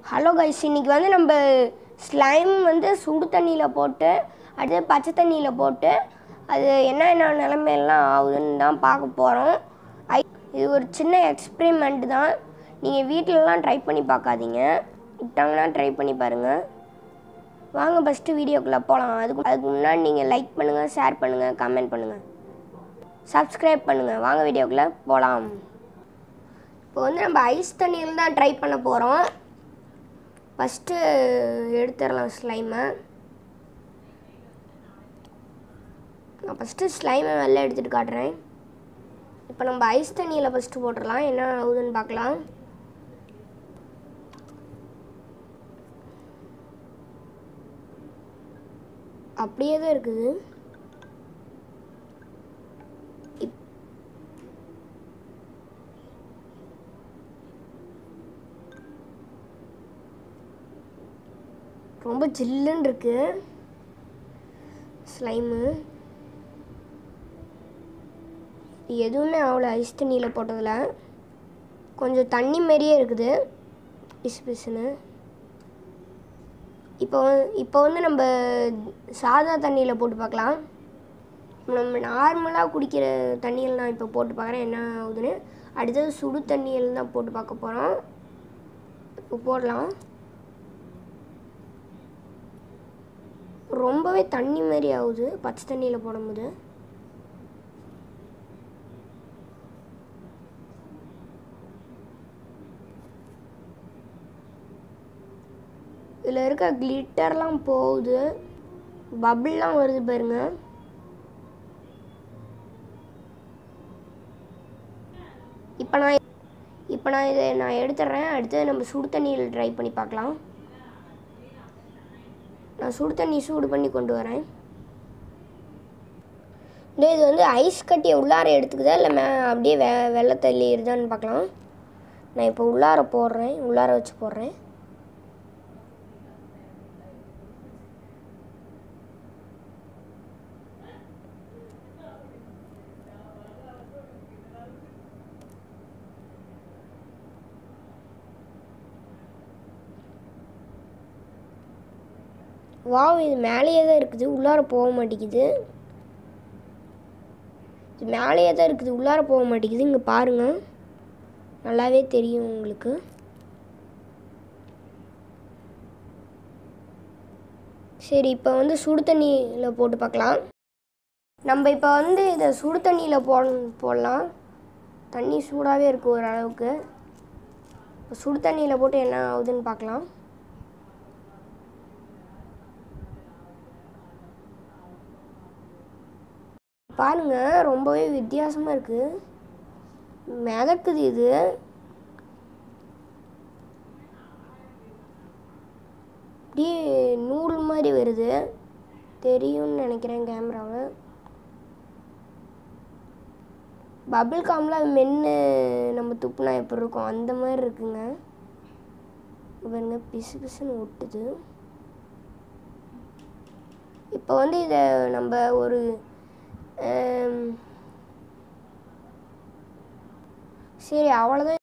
hello guys இன்னைக்கு வந்து நம்ம ஸ்லைம் வந்து சுடு தண்ணியில் போட்டு அடுத்து பச்சை தண்ணியில் போட்டு அது என்ன என்ன நிலமையெல்லாம் ஆகுதுன்னு தான் பார்க்க போகிறோம் ஐ இது ஒரு சின்ன எக்ஸ்பெரிமெண்ட் தான் நீங்கள் வீட்டிலலாம் ட்ரை பண்ணி பார்க்காதீங்க விட்டாங்கன்னா ட்ரை பண்ணி பாருங்கள் வாங்க ஃபஸ்ட்டு வீடியோக்குள்ளே போகலாம் அதுக்கு அதுக்கு முன்னாடி நீங்கள் லைக் பண்ணுங்கள் ஷேர் பண்ணுங்கள் கமெண்ட் பண்ணுங்கள் சப்ஸ்கிரைப் பண்ணுங்கள் வாங்க வீடியோக்குள்ளே போகலாம் இப்போ வந்து நம்ம ஐஸ் தண்ணியில் தான் ட்ரை பண்ண போகிறோம் ஃபஸ்ட்டு எடுத்துடலாம் ஸ்லைமை நான் ஃபஸ்ட்டு ஸ்லைமை வெளில எடுத்துகிட்டு காட்டுறேன் இப்போ நம்ம ஐஸ் தண்ணியில் ஃபஸ்ட்டு போட்டுடலாம் என்ன ஆகுதுன்னு பார்க்கலாம் அப்படியே தான் இருக்குது இப்- ரொம்ப ஜில்லுன்னு இருக்கு ஸ்லைமு எதுவுமே ஆகல ஐஸ் தண்ணியில் போட்டதில் கொஞ்சம் தண்ணி மாரியே இருக்குது பிசு பிசுன்னு இப்போ வந்து- இப்போ வந்து நம்ம சாதா தண்ணியில் போட்டு பார்க்கலாம் நம்ம நார்மலாக குடிக்கிற தண்ணியில் நான் இப்போ போட்டு பார்க்குறேன் என்ன ஆகுதுன்னு அடுத்தது சுடு தண்ணியில் தான் போட்டு பார்க்க போகிறோம் இப்போ போடலாம் ரொம்பவே தண்ணி மாதிரி ஆகுது பச்சை தண்ணியில் போடும்போது இதில் இருக்க கிளிட்டர்லாம் போகுது பபிள்லாம் வருது பாருங்க இப்போ நான் இப்போ நான் இதை நான் எடுத்துடுறேன் அடுத்து நம்ம சுடு தண்ணியில் ட்ரை பண்ணி பார்க்கலாம் நான் சுடு தண்ணி சூடு பண்ணி கொண்டு வரேன் இந்த இது வந்து ஐஸ் கட்டியை உள்ளார எடுத்துக்குதா இல்லை மே அப்படியே வெ வெள்ளை தள்ளி இருதான்னு பார்க்கலாம் நான் இப்போ உள்ளார போடுறேன் உள்ளார வச்சு போடுறேன் வாவ் இது மேலேயே தான் இருக்குது உள்ளார போக மாட்டேங்குது இது மேலேயே தான் இருக்குது உள்ளார போக மாட்டேங்குது இங்கே பாருங்கள் நல்லாவே தெரியும் உங்களுக்கு சரி இப்போ வந்து சுடு தண்ணியில் போட்டு பார்க்கலாம் நம்ம இப்போ வந்து இதை சுடு தண்ணியில் போ போடலாம் தண்ணி சூடாகவே இருக்குது ஓரளவுக்கு இப்போ சுடு தண்ணியில் போட்டு என்ன ஆகுதுன்னு பார்க்கலாம் பாருங்க ரொம்பவே வித்தியாசமாக இருக்குது மிதக்குது இது அப்படியே நூல் மாதிரி வருது தெரியும்னு நினைக்கிறேன் கேமராவில் பபிள் காம்லாம் மென்று நம்ம துப்புனா எப்படி இருக்கும் அந்த மாதிரி இருக்குங்க இங்க பாருங்க பிசு பிசுன்னு ஒட்டுது இப்போ வந்து இதை நம்ம ஒரு ஆம், சரி அவ்வளோதான்